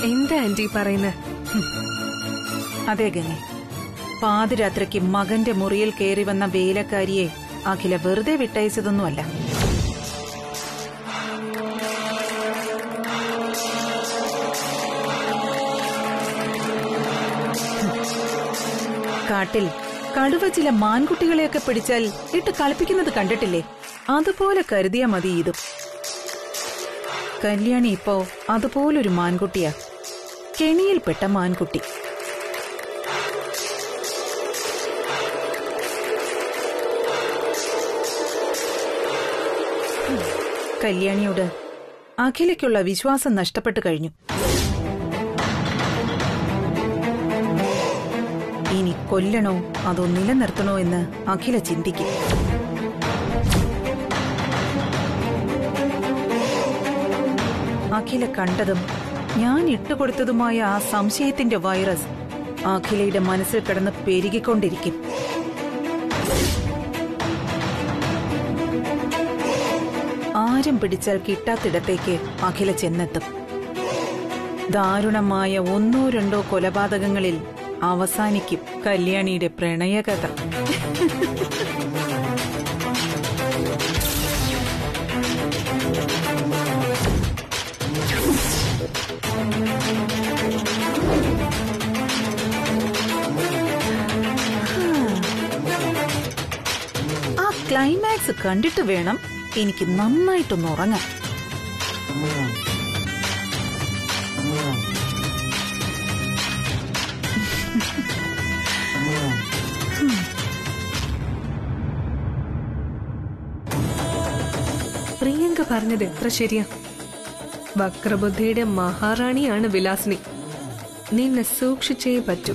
എന്താ ആന്റി പറയുന്നത് അതെ ഗംഗെ പാതിരാത്രിക്ക് മകന്റെ മുറിയിൽ കയറി വന്ന വേലക്കാരിയെ അഖില വെറുതെ വിട്ടയച്ചതൊന്നുമല്ല കാട്ടിൽ കടുവ ചില മാൻകുട്ടികളെയൊക്കെ പിടിച്ചാൽ ഇട്ട് കളിപ്പിക്കുന്നത് കണ്ടിട്ടില്ലേ അതുപോലെ കരുതിയാ മതി ഇതും കല്യാണി ഇപ്പോ അതുപോലൊരു മാൻകുട്ടിയാ കെണിയിൽപ്പെട്ട മാൻകുട്ടി കല്യാണിയോട് അഖിലയ്ക്കുള്ള വിശ്വാസം നഷ്ടപ്പെട്ടു കഴിഞ്ഞു ഇനി കൊല്ലണോ അതോ നിലനിർത്തണോ എന്ന് അഖില ചിന്തിക്കും അഖില കണ്ടതും ഞാൻ ഇട്ടുകൊടുത്തതുമായ ആ സംശയത്തിന്റെ വൈറസ് അഖിലയുടെ മനസ്സിൽ കിടന്ന് പെരുകിക്കൊണ്ടിരിക്കും ആരും പിടിച്ചാൽ കിട്ടാത്തിടത്തേക്ക് അഖില ചെന്നെത്തും ദാരുണമായ ഒന്നോ രണ്ടോ കൊലപാതകങ്ങളിൽ അവസാനിക്കും കല്യാണിയുടെ പ്രണയകഥ ആ ക്ലൈമാക്സ് കണ്ടിട്ട് വേണം എനിക്ക് നന്നായിട്ടൊന്ന് ഉറങ്ങാൻ പ്രിയങ്ക പറഞ്ഞത് എത്ര ശരിയാ വക്രബുദ്ധിയുടെ മഹാറാണിയാണ് വിലാസിനി നിന്നെ സൂക്ഷിച്ചേ പറ്റൂ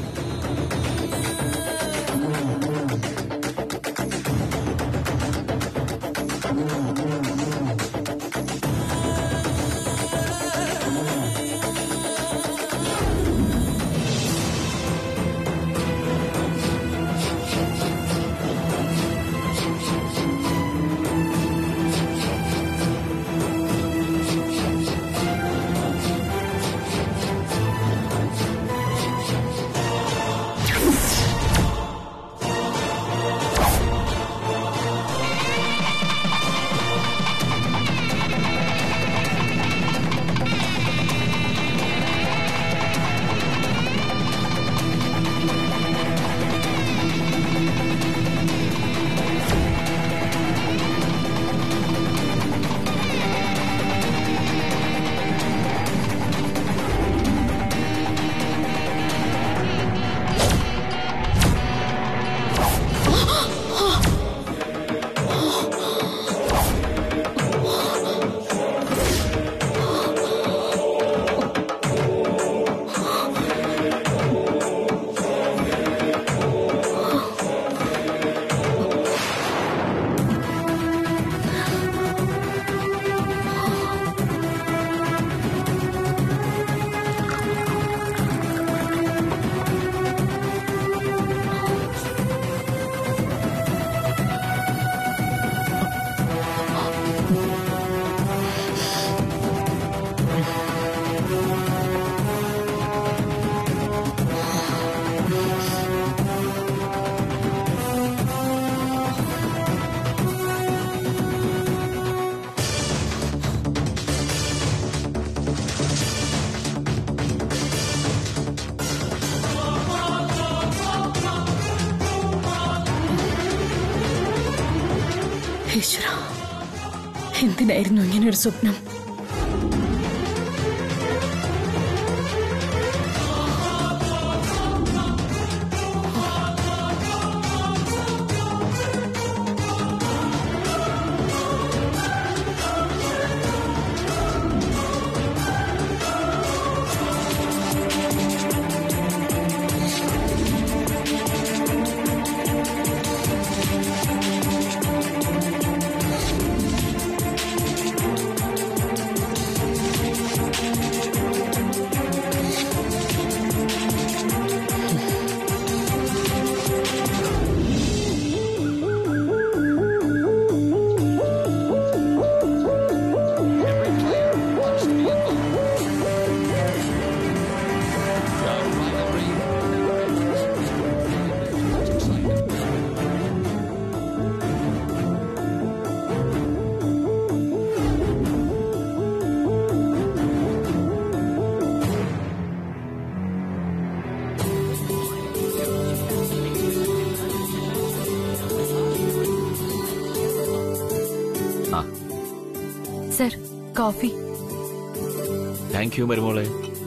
ഈശ്വര എന്തിനായിരുന്നു ഇങ്ങനെ ഒരു സ്വപ്നം കോഫി താങ്ക് യു മരുമോളെ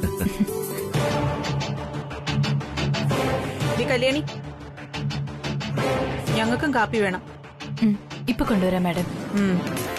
ദി കല്യാണി ഞങ്ങൾക്കും കാപ്പി വേണം ഉം, ഇപ്പൊ കൊണ്ടുവരാം മാഡം ഉം.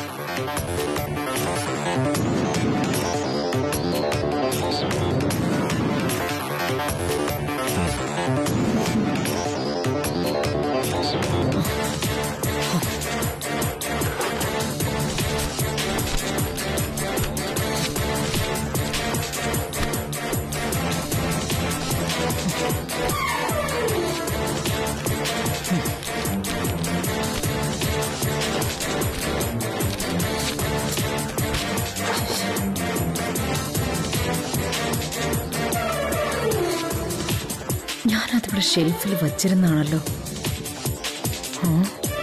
ഞാനതിവിടെ ഷെൽഫിൽ വച്ചിരുന്നാണല്ലോ ആ?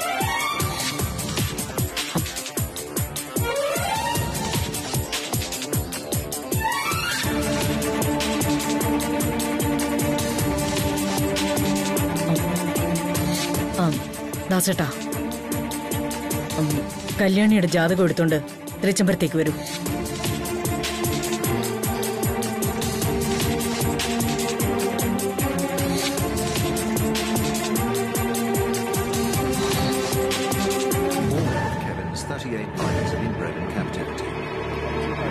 ആ ദാസേട്ടാ ഉം, കല്യാണിയുടെ ജാതകം എടുത്തോണ്ട് തിരുച്ചമ്പരത്തേക്ക് വരൂ Kevin's 38 lines of inbred in captivity.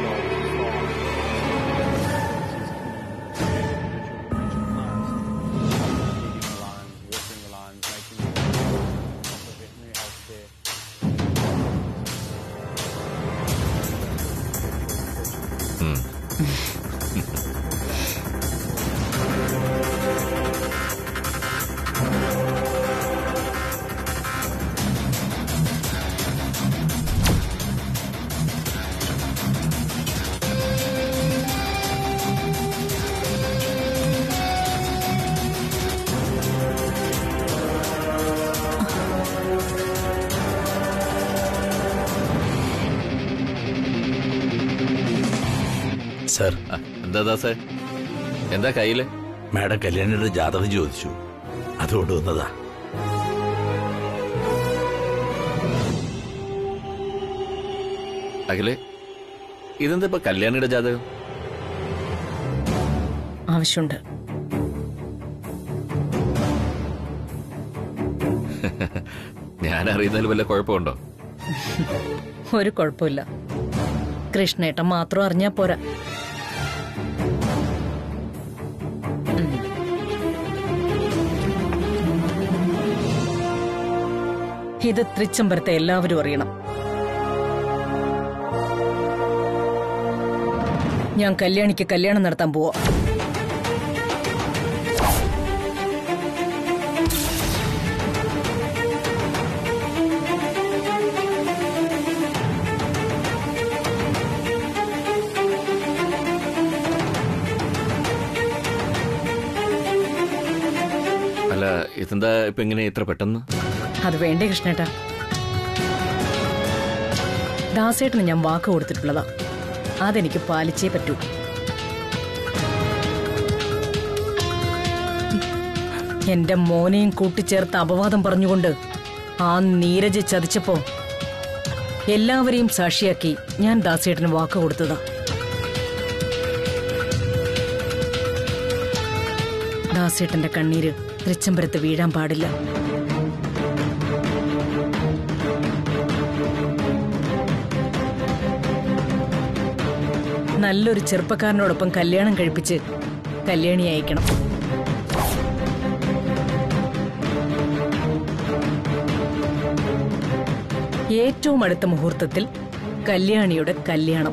Sir ആ, എന്താ ദാസേ എന്താ കയ്യില് മാഡം കല്യാണിയുടെ ജാതകം ചോദിച്ചു അതുകൊണ്ട് വന്നതാ അഖിലേ ഇതെന്താ ഇപ്പൊ കല്യാണിയുടെ ജാതകം ആവശ്യമുണ്ട് ഞാൻ അറിയുന്നതിൽ വല്ല കുഴപ്പമുണ്ടോ ഒരു കുഴപ്പമില്ല കൃഷ്ണേട്ടൻ മാത്രം അറിഞ്ഞാ പോരാ ഉം. ഇത് തൃച്ചമ്പരത്തെ എല്ലാവരും അറിയണം ഞാൻ കല്യാണിക്ക് കല്യാണം നടത്താൻ പോവാ അല്ല ഇതെന്താ ഇപ്പൊ ഇങ്ങനെ ഇത്ര പെട്ടെന്ന് അത് വേണ്ടേ കൃഷ്ണേട്ടാ ദാസേട്ടന് ഞാൻ വാക്ക് കൊടുത്തിട്ടുള്ളതാ അതെനിക്ക് പാലിച്ചേ പറ്റൂ എന്റെ മോനെയും കൂട്ടിച്ചേർത്ത് അപവാദം പറഞ്ഞുകൊണ്ട് ആ നീരജ് ചതിച്ചപ്പോ എല്ലാവരെയും സാക്ഷിയാക്കി ഞാൻ ദാസേട്ടന് വാക്ക് കൊടുത്തതാ ദാസേട്ടന്റെ കണ്ണീര് തൃച്ചമ്പരത്ത് വീഴാൻ പാടില്ല നല്ലൊരു ചെറുപ്പക്കാരനോടൊപ്പം കല്യാണം കഴിപ്പിച്ച് കല്യാണി അയക്കണം ഏറ്റവും അടുത്ത മുഹൂർത്തത്തിൽ കല്യാണിയുടെ കല്യാണം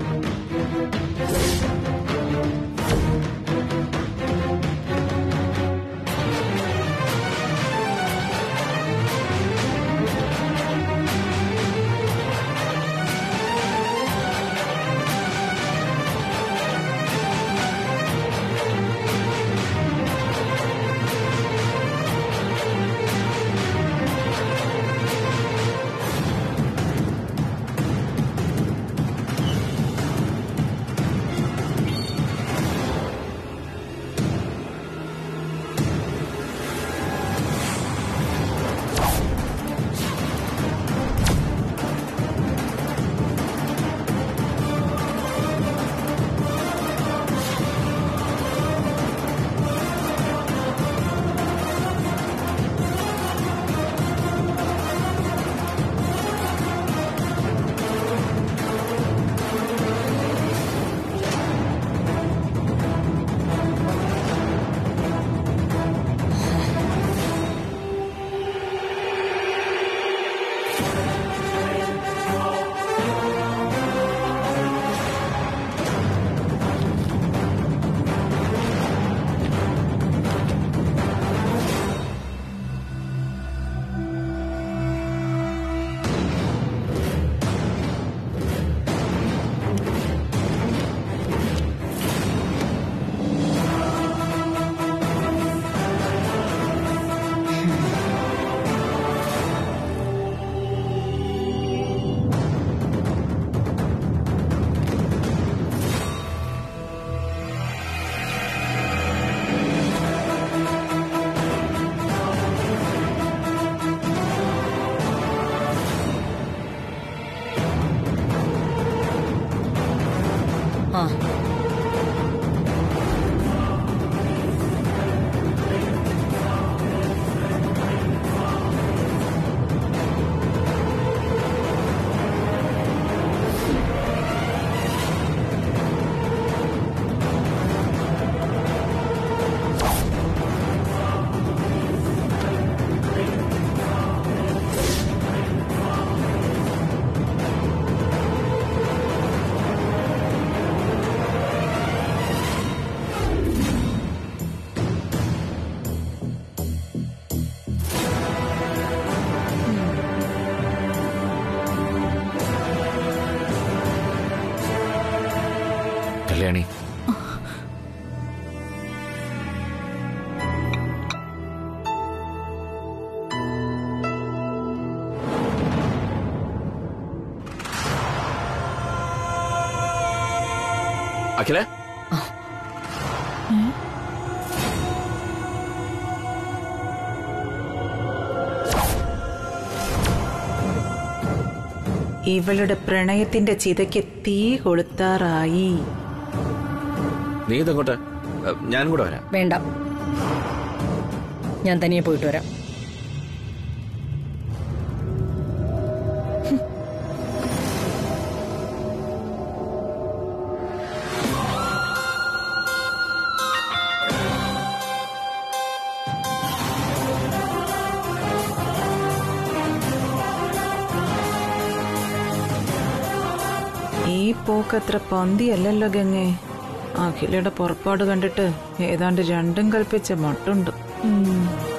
കല്യാണി അഖില ഇവളുടെ പ്രണയത്തിന്റെ ചിതയ്ക്ക് തീ കൊളുത്താറായി നീ ഇതെങ്ങോട്ട് ഞാനും കൂടെ വരാം വേണ്ട ഞാൻ തനിയെ പോയിട്ട് വരാം ഈ പോക്കത്ര പന്തിയല്ലല്ലോ ഗംഗേ അഖിലയുടെ പുറപ്പാട് കണ്ടിട്ട് ഏതാണ്ട് രണ്ടും കൽപ്പിച്ച മട്ടുണ്ട് ഉം.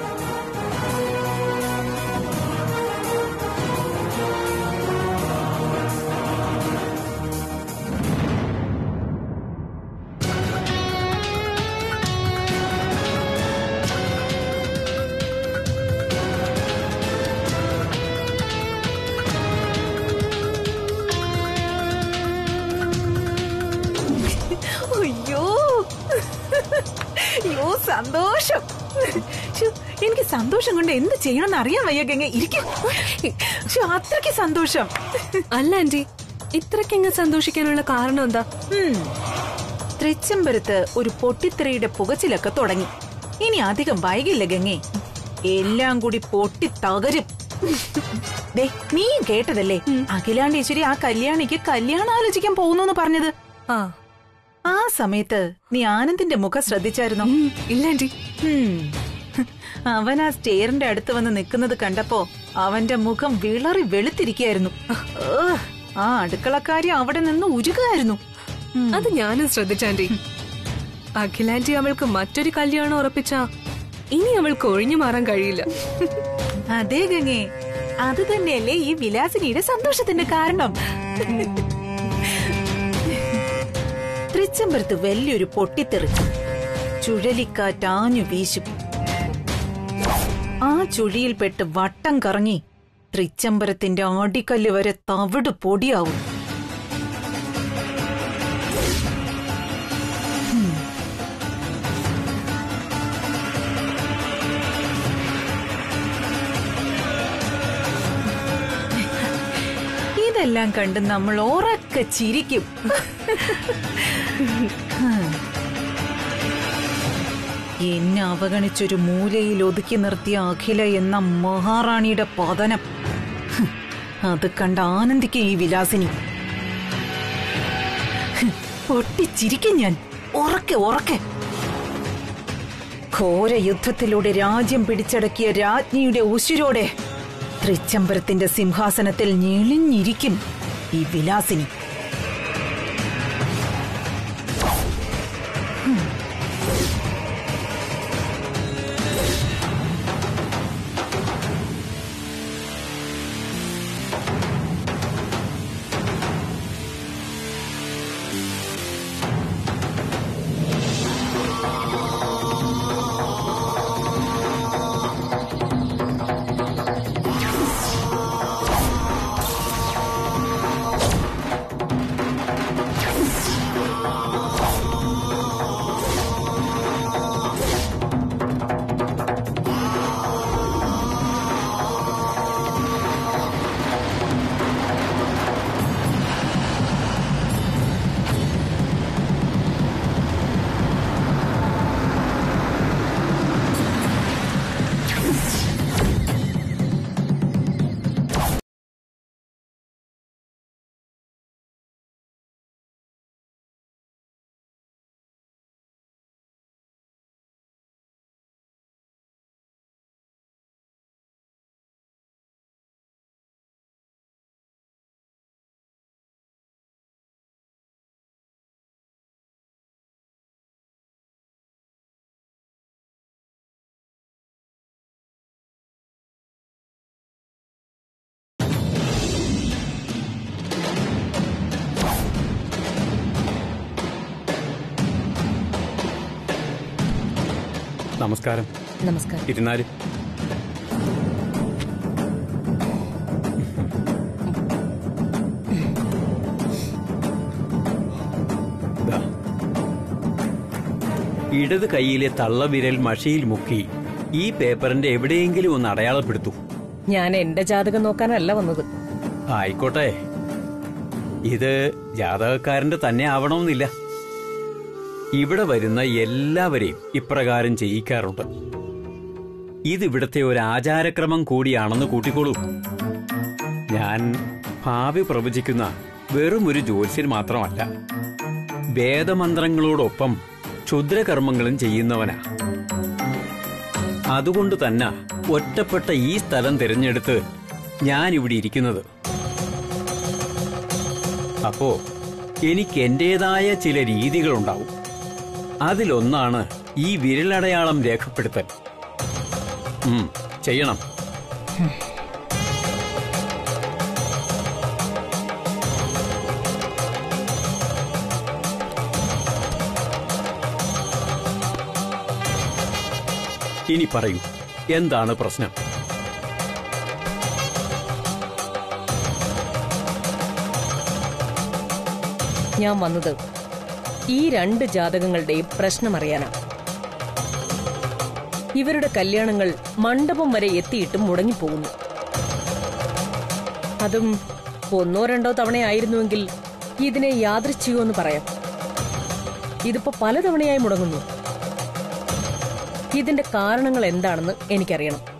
അയ്യോ അയ്യോ സന്തോഷം ശ്ശോ, എനിക്ക് സന്തോഷം കൊണ്ട് എന്ത് ചെയ്യണമെന്ന് അറിയാൻ വയ്യ ഗംഗ ഇരിക്കും അത്രയ്ക്ക് സന്തോഷം അല്ല ആന്റി ഇത്രയ്ക്കങ്ങ് സന്തോഷിക്കാനുള്ള കാരണം എന്താ ഉം. തൃച്ചംബരത്ത് ഒരു പൊട്ടിത്തെറിയുടെ പുകച്ചിലൊക്കെ തുടങ്ങി ഇനി അധികം വൈകില്ല ഗംഗേ എല്ലാം കൂടി പൊട്ടി തകരും ദേ നീയും കേട്ടതല്ലേ അഖിലാണ്ടേശ്വരി ആ കല്യാണിക്ക് കല്യാണം ആലോചിക്കാൻ പോകുന്നു പറഞ്ഞത് ആ ആ സമയത്ത് നീ ആനന്ദിന്റെ മുഖം ശ്രദ്ധിച്ചായിരുന്നോ ഉം, ഇല്ല ആന്റി ഉം. അവൻ ആ സ്റ്റെയറിന്റെ അടുത്ത് വന്ന് നിൽക്കുന്നത് കണ്ടപ്പോ അവന്റെ മുഖം വിളറി വെളുത്തിരിക്കായിരുന്നു ഏഹ്, ആ അടുക്കളക്കാരി അവിടെ നിന്ന് ഉരുകായിരുന്നു ഉം. അത് ഞാനും ശ്രദ്ധിച്ചാന്റി അഖിലാന്റി അവൾക്ക് മറ്റൊരു കല്യാണം ഉറപ്പിച്ച ഇനി അവൾക്ക് ഒഴിഞ്ഞു മാറാൻ കഴിയില്ല അതെ ഗംഗേ അത് തന്നെയല്ലേ ഈ വിലാസിനിയുടെ സന്തോഷത്തിന്റെ കാരണം തൃച്ചംബരത്ത് വലിയൊരു പൊട്ടിത്തെറി ചുഴലിക്കാറ്റ് ആഞ്ഞു വീശും ആ ചുഴിയിൽപ്പെട്ട് വട്ടം കറങ്ങി തൃച്ചംബരത്തിന്റെ ആടിക്കല്ല് വരെ തവിട് പൊടിയാവും ഇതെല്ലാം കണ്ട് നമ്മൾ ഉറക്കെ ചിരിക്കും എന്നെ അവഗണിച്ചൊരു മൂലയിൽ ഒതുക്കി നിർത്തിയ അഖില എന്ന മഹാറാണിയുടെ പതനം ഹ്, അത് കണ്ട് ആനന്ദിക്കും ഈ വിലാസിനി ഹ്, പൊട്ടിച്ചിരിക്കും ഞാൻ ഉറക്കെ ഉറക്കെ ഘോര യുദ്ധത്തിലൂടെ രാജ്യം പിടിച്ചടക്കിയ രാജ്ഞിയുടെ ഉശിരോടെ തൃച്ചംബരത്തിന്റെ സിംഹാസനത്തിൽ ഞെളിഞ്ഞിരിക്കും ഈ വിലാസിനി നമസ്കാരം നമസ്കാരം ഇരുന്നാലും ദാ. ഇടത് കൈയിലെ തള്ളവിരൽ മഷിയിൽ മുക്കി ഈ പേപ്പറിന്റെ എവിടെയെങ്കിലും ഒന്ന് അടയാളപ്പെടുത്തൂ ഞാൻ എന്റെ ജാതകം നോക്കാനല്ല വന്നത് ആയിക്കോട്ടെ ഇത് ജാതകക്കാരന്റെ തന്നെ ആവണമെന്നില്ല ഇവിടെ വരുന്ന എല്ലാവരെയും ഇപ്രകാരം ചെയ്യിക്കാറുണ്ട് ഇതിവിടുത്തെ ഒരു ആചാരക്രമം കൂടിയാണെന്ന് കൂട്ടിക്കോളൂ ഞാൻ ഭാവി പ്രവചിക്കുന്ന വെറും ഒരു ജ്യോത്സ്യൻ മാത്രമല്ല വേദമന്ത്രങ്ങളോടൊപ്പം ക്ഷുദ്രകർമ്മങ്ങളും ചെയ്യുന്നവനാ അതുകൊണ്ട് തന്നെ ഒറ്റപ്പെട്ട ഈ സ്ഥലം തിരഞ്ഞെടുത്ത് ഞാൻ ഇവിടെ ഇരിക്കുന്നത് അപ്പോ എനിക്ക് എന്റേതായ ചില രീതികളുണ്ടാവും അതിലൊന്നാണ് ഈ വിരലടയാളം രേഖപ്പെടുത്തൽ ഉം, ചെയ്യണം ഇനി പറയൂ എന്താണ് പ്രശ്നം ഞാൻ വന്നത് ഈ രണ്ട് ജാതകങ്ങളുടെയും പ്രശ്നം അറിയാനാണ് ഇവരുടെ കല്യാണങ്ങൾ മണ്ഡപം വരെ എത്തിയിട്ടും മുടങ്ങിപ്പോകുന്നു അതും ഒന്നോ രണ്ടോ തവണയായിരുന്നുവെങ്കിൽ ഇതിനെ യാദൃച്ഛികമെന്ന് എന്ന് പറയാം ഇതിപ്പോ പലതവണയായി മുടങ്ങുന്നു ഇതിന്റെ കാരണങ്ങൾ എന്താണെന്ന് എനിക്കറിയണം